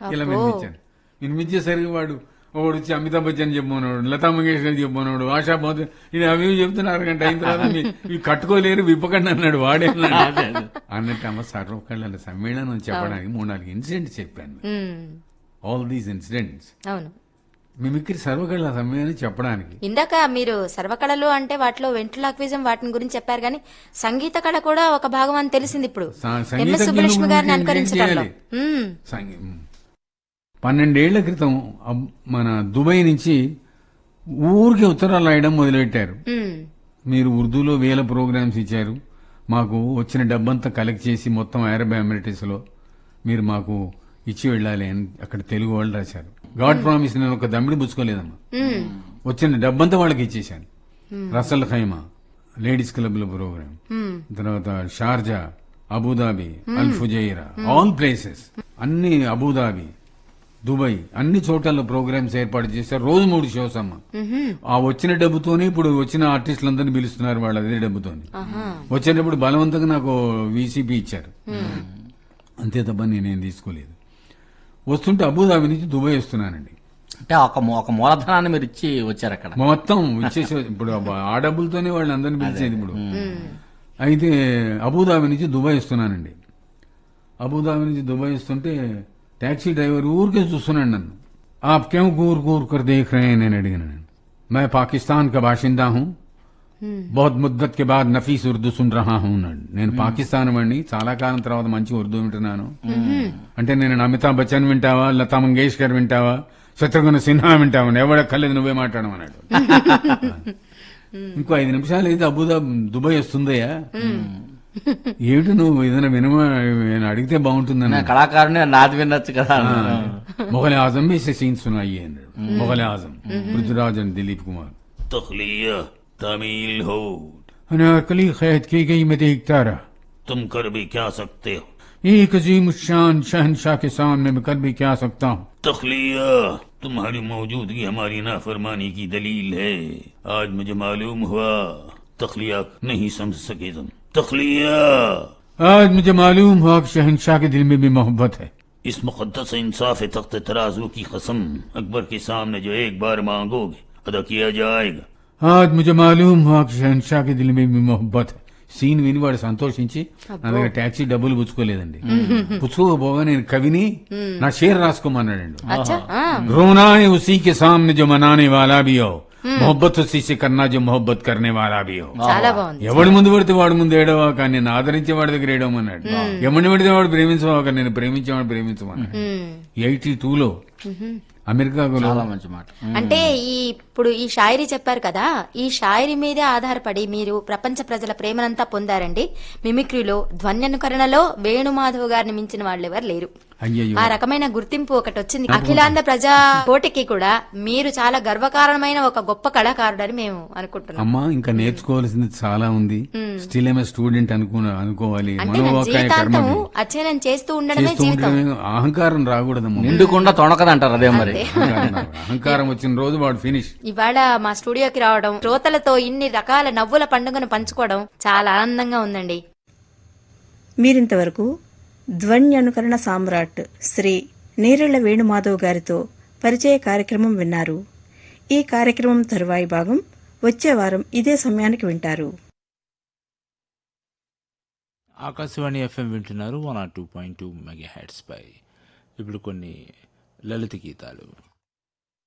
ఇలా వినిపించాను వినిపించేసరికి వాడు ఒకడు వచ్చి అమితాబ్ బచ్చన్ చెప్పమన్నాడు లతా మంగేష్కర్ చెప్పమన్నాడు ఆశా బోధ ఇది అవి ఇవి చెప్తున్నారు గంట అయిన తర్వాత మీ- ఇవి కట్టుకోలేరు విప్పకండి అన్నాడు వాడే అన్నాడు. అన్నట్టు అమ్మ సర్వకళ్ళ సమ్మేళనం చెప్పడానికి మూడు నాలుగు ఇన్సిడెంట్స్ చెప్పాను ఉమ్, ఆల్ దీస్ ఇన్సిడెంట్స్ అవును మిమిక్రీ సర్వకళ్ళ సమ్మేళనం చెప్పడానికి ఇందాక మీరు సర్వకళలు అంటే వాటిలో వెంట్రులాక్విజం వాటిని గురించి చెప్పారు కానీ సంగీత కళ కూడా ఒక భాగం అని తెలిసింది ఇప్పుడు స- ఎంఎస్ సంగీతజ్ఞుల సుబ్బలక్ష్మి గారిని గురించి అనుకరించడంలో చేయాలి. ఉమ్, సంగీ- పన్నెండేళ్ల క్రితం అబ్- మన దుబాయ్ నుంచి ఊరికి ఉత్తరాలు రాయడం మొదలెట్టారు ఉమ్, మీరు ఉర్దూలో వేల ప్రోగ్రామ్స్ ఇచ్చారు మాకు వచ్చిన డబ్బంతా కలెక్ట్ చేసి మొత్తం అరబ్ ఎమిరేటిస్ లో మీరు మాకు ఇచ్చి వెళ్ళాలి అని అక్కడ తెలుగు వాళ్ళు రాశారు గాడ్ ప్రామిస్ నేను ఒక దమ్మిడి పుచ్చుకోలేదమ్మా ఉమ్, వచ్చిన డబ్బంతా వాళ్ళకి ఇచ్చేశాను రసల్ ఖైమా లేడీస్ క్లబ్ లో ప్రోగ్రామ్ ఉమ్, తర్వాత Sharjah Abu Dhabi Al Fujairah all places అన్ని అబుదాబి దుబాయ్ అన్ని చోట్ల ప్రోగ్రామ్స్ ఏర్పాటు చేశారు రోజు మూడు షోస్ అమ్మ ఉహుం, ఆ వచ్చిన డబ్బుతోనే ఇప్పుడు వచ్చిన ఆర్టిస్టులందరినీ పిలుస్తున్నారు వాళ్ళు అదే డబ్బుతోని ఆహా, వచ్చేటప్పుడు బలవంతంగా నాకు వీసీపీ ఇచ్చారు అంతే తప్ప నేనేం తీసుకోలేదు వస్తుంటే అబుదాబి నుంచి దుబాయ్ వస్తున్నానండి అంటే ఒక మూ- ఒక మూలధనాన్ని మీరు ఇచ్చి వచ్చారు అక్కడ మొత్తం ఇచ్చేసి ఇప్పుడు ఆ డబ్బులతోనే వాళ్ళు అందరిని పిలిచేది ఇప్పుడు అయితే అబుదాబి నుంచి దుబాయ్ వస్తున్నానండి అబుదాబి నుంచి దుబాయ్ వస్తుంటే టాక్సీ డ్రైవర్ ఊరికే చూస్తున్నాడు నన్ను ఆప్ క్यों కూర్ కూర్ కర్ దేఖ్ రहे हैं నేను అడిగిన నేను मैं పాకిస్తాన్ का బాషిందా हूं बहुत मुद्दत के बाद నఫీస్ ఉర్దూ సున్ రహా హూ అన్నాడు నేను పాకిస్తాన్ వాడిని చాలా కాలం తర్వాత మంచి ఉర్దూ వింటున్నాను అంటే నేను అమితాబ్ బచ్చన్ వింటావా లతా మంగేష్కర్ వింటావా శత్రుఘ్న సిన్హా వింటావా ఎవడక్కర్లేదు నువ్వే మాట్లాడమన్నాడు ఇంకో ఐదు నిమిషాలు అయితే అబుదాబ్ దుబాయ్ వస్తుందయ్యా ఏమిటి నువ్వు ఏదైనా వినమా నేను అడిగితే బాగుంటుందని నేను కళాకారుని నాది వినొచ్చు కదా మొఘల్ ఆజం में से सीन सुनाइए అన్నాడు మొఘల్ ఆజం పృథ్వీరాజ్ అండ్ దిలీప్ కుమార్ तखलिया तमील हो अनारकली कैद की गई मैं देखता रहा तुम कर भी क्या सकते हो एक अजीम शान शहनशाह के सामने मैं कर भी क्या सकता हूँ तखलिया तुम्हारी मौजूदगी हमारी नाफरमानी की दलील है आज मुझे मालूम हुआ तखलिया नहीं समझ सके तुम तखलिया आज मुझे मालूम हुआ कि शहनशाह के दिल में भी मोहब्बत है इस मुकद्दस इंसाफ तख्त तराजू की कसम अकबर के सामने जो एक बार मांगोगे अदा किया जाएगा आज मुझे मालूम हुआ कि शहनशाह के दिल में भी मोहब्बत है సీన్ విని వాడు సంతోషించి నా దగ్గర ట్యాక్సీ డబ్బులు పుచ్చుకోలేదండి పుచ్చుకోకపోగా నేను కవిని నా షేర్ రాసుకోమన్నాడండి అచ్చా ఆ, रोना है उसी के सामने जो मनाने वाला भी हो मोहब्बत उसी से करना जो मोहब्बत करने वाला भी हो చాలా బాగుంది ఎవడి ముందు పడితే వాడి ముందు ఏడవా కానీ నేను ఆదరించే వాడి దగ్గర ఏడవమన్నాడు ఎవడిని పడితే వాడు ప్రేమించవా కానీ నేను ప్రేమించేవాడు ప్రేమించమన్నాడు ఉమ్. ఎయిటీ టూలో అమెరికాలో చాలా మంచి మాట అంటే ఈ ఇప్పుడు ఈ షాయరీ చెప్పారు కదా ఈ షాయరీ మీదే ఆధారపడి మీరు ప్రపంచ ప్రజల ప్రేమనంతా పొందారండి మిమిక్రీలో ధ్వన్యనుకరణలో వేణుమాధవ్ గారిని మించిన వాళ్ళు ఎవరు లేరు అయ్యయ్యో ఆ రకమైన గుర్తింపు ఒకటి వచ్చింది అఖిలాంధ్ర ప్రజా కోటికి కూడా మీరు చాలా గర్వకారణమైన ఒక గొప్ప కళాకారుడని మేము అనుకుంటున్నాం అమ్మా ఇంకా నేర్చుకోవాల్సింది చాలా ఉంది స్టిల్ ఏమే స్టూడెంట్ అనుకో అనుకోవాలి అంటే నా మనోవాకాయ కర్మ జీవితాంతం అధ్యయనం చేస్తూ ఉండడమే చేస్తూ జీవితం ఉండడమే అహంకారం రాకూడదమ్మా నిండుకుండా తొణకదంటారు అదే మరి అహంకారం రాకూడదు. అహంకారం వచ్చిన రోజు వాడు ఫినిష్ ఇవాళ మా స్టూడియోకి రావడం శ్రోతలతో ఇన్ని రకాల నవ్వుల పండుగను పంచుకోవడం చాలా ఆనందంగా ఉందండి మీరింతవరకు ధ్వన్యనుకరణ సామ్రాట్ శ్రీ నేరెళ్ల వేణుమాధవ్ గారితో పరిచయ కార్యక్రమం విన్నారు ఈ కార్యక్రమం తరువాయి భాగం వచ్చే వారం ఇదే సమయానికి వింటారు ఆకాశవాణి ఎఫ్ఎం వింటున్నారు one R two point two megahertz పై ఇప్పుడు కొన్ని లలిత గీతాలు